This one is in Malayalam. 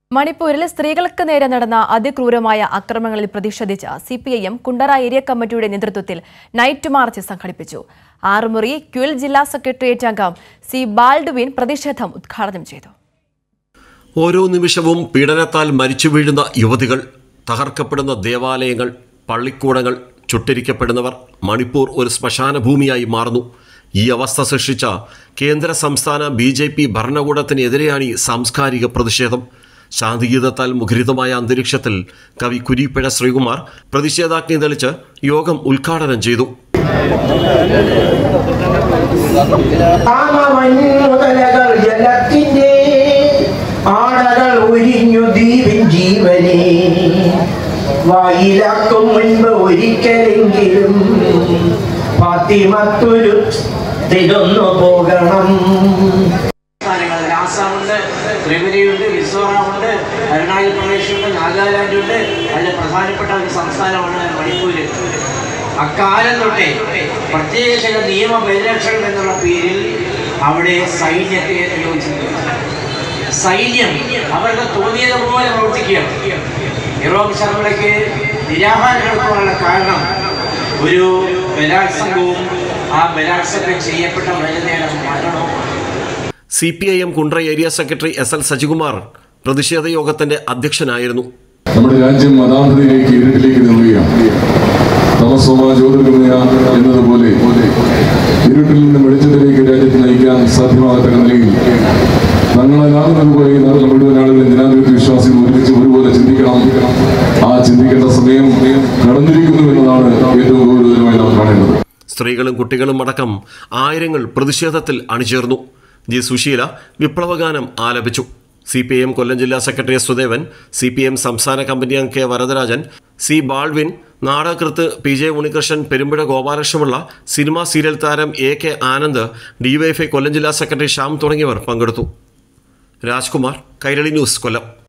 മണിപ്പൂരിൽ സ്ത്രീകൾക്ക് നേരെ നടന്ന അതിക്രൂരമായ അക്രമങ്ങളിൽ പ്രതിഷേധിച്ച് C P I M Kundara area കമ്മിറ്റിയുടെ നേതൃത്വത്തിൽ നൈറ്റ് മാർച്ച് സംഘടിപ്പിച്ചു ആറുമുറി ക്യുൽ ജില്ലാ സെക്രട്ടേറിയറ്റ് അംഗം സി ബാൽഡുവിൻ പ്രതിഷേധം ഉദ്ഘാടനം ചെയ്തു ഓരോ നിമിഷവും പീഡനത്താൽ മരിച്ചു വീഴുന്ന യുവതികൾ തകർക്കപ്പെടുന്ന ദേവാലയങ്ങൾ പള്ളിക്കൂടങ്ങൾ ചുട്ടരിക്കപ്പെടുന്നവർ മണിപ്പൂർ ഒരു ശ്മശാന ഭൂമിയായി മാറുന്നു ഈ അവസ്ഥ സൃഷ്ടിച്ച കേന്ദ്ര സംസ്ഥാന ബി ജെ പി ഭരണകൂടത്തിനെതിരെയാണ് ഈ സാംസ്കാരിക പ്രതിഷേധം ശാന്തിഗീതത്താൽ മുഖരിതമായ അന്തരീക്ഷത്തിൽ കവി കുരിപ്പഴ ശ്രീകുമാർ പ്രതിഷേധാഗ്നി തെളിച്ച് യോഗം ഉദ്ഘാടനം ചെയ്തു കാമമഞ്ഞുതലകൾ ജലത്തിന്റെ ആടകൾ ഉരിഞ്ഞു ദീപിൻ ജീവനെ വായിലാക്കും മുൻപ് ഒരിക്കലെങ്കിലും ഫാത്തിമത്തൊരു തിരുന്നു പോകണം സംസ്ഥാനങ്ങളിൽ ആസാമുണ്ട് ത്രിപുരയുണ്ട് മിസോറാമുണ്ട് അരുണാചൽ പ്രദേശുണ്ട് നാഗാലാൻഡ് ഉണ്ട് അതിൽ പ്രധാനപ്പെട്ട ഒരു സംസ്ഥാനമാണ് മണിപ്പൂര് അക്കാലം തൊട്ടേ പ്രത്യേക ചില നിയമ പരിരക്ഷകൾ എന്നുള്ള പേരിൽ അവിടെ സൈന്യത്തെ നിയോഗിച്ചിട്ടുണ്ട് സൈന്യം അവർക്ക് തോന്നിയതുപോലെ പ്രവർത്തിക്കുകയാണ് യൂറോപ്പ് ശർമ്മയ്ക്ക് നിരാഹാരം നടത്താനുള്ള കാരണം ഒരു ബലാത്സംഗവും ആ ബലാത്സംഗം ചെയ്യപ്പെട്ട വനിതയുടെ മരണവും C P I M Kundara area secretary S L Sajikumar പ്രതിഷേധ യോഗത്തിന്റെ അധ്യക്ഷനായിരുന്നു നമ്മുടെ രാജ്യം മതാന്ധതയിലേക്ക് ഇരുട്ടിലേക്ക് നീങ്ങുകയാണ് തമസോമ ജ്യോതിർഗമയ എന്നതുപോലെ ഇരുട്ടിൽ നിന്ന് വെളിച്ചത്തിലേക്ക് രാജ്യത്തെ നയിക്കാൻ സാധ്യമാകാത്ത നിലയിൽ തങ്ങളാകുന്നത് പോലെ ഈ നാട്ടിലെ മുഴുവൻ ആളുകളും ജനാധിപത്യ വിശ്വാസികൾ ഒരുമിച്ച് ഒരുപോലെ ചിന്തിക്കണം ആ ചിന്തിക്കേണ്ട സമയം കടന്നിരിക്കുന്നു എന്നതാണ് ഏറ്റവും ഗൗരവതരമായി നാം കാണേണ്ടത് സ്ത്രീകളും കുട്ടികളും അടക്കം ആയിരങ്ങൾ പ്രതിഷേധത്തിൽ അണിചേർന്നു ജി സുശീല വിപ്ലവഗാനം ആലപിച്ചു സി പി എം കൊല്ലം ജില്ലാ secretary S Sudevan C P M സംസ്ഥാന കമ്മിറ്റി അംഗം കെ വരദരാജൻ സി ബാൾവിൻ നാടകൃത്ത് P J Unnikrishnan Perumpuzha Gopalakrishnapillai cinema serial താരം A K Anand DYFI Kollam ജില്ലാ സെക്രട്ടറി ശ്യാം തുടങ്ങിയവർ പങ്കെടുത്തു രാജ്കുമാർ കൈരളി ന്യൂസ് കൊല്ലം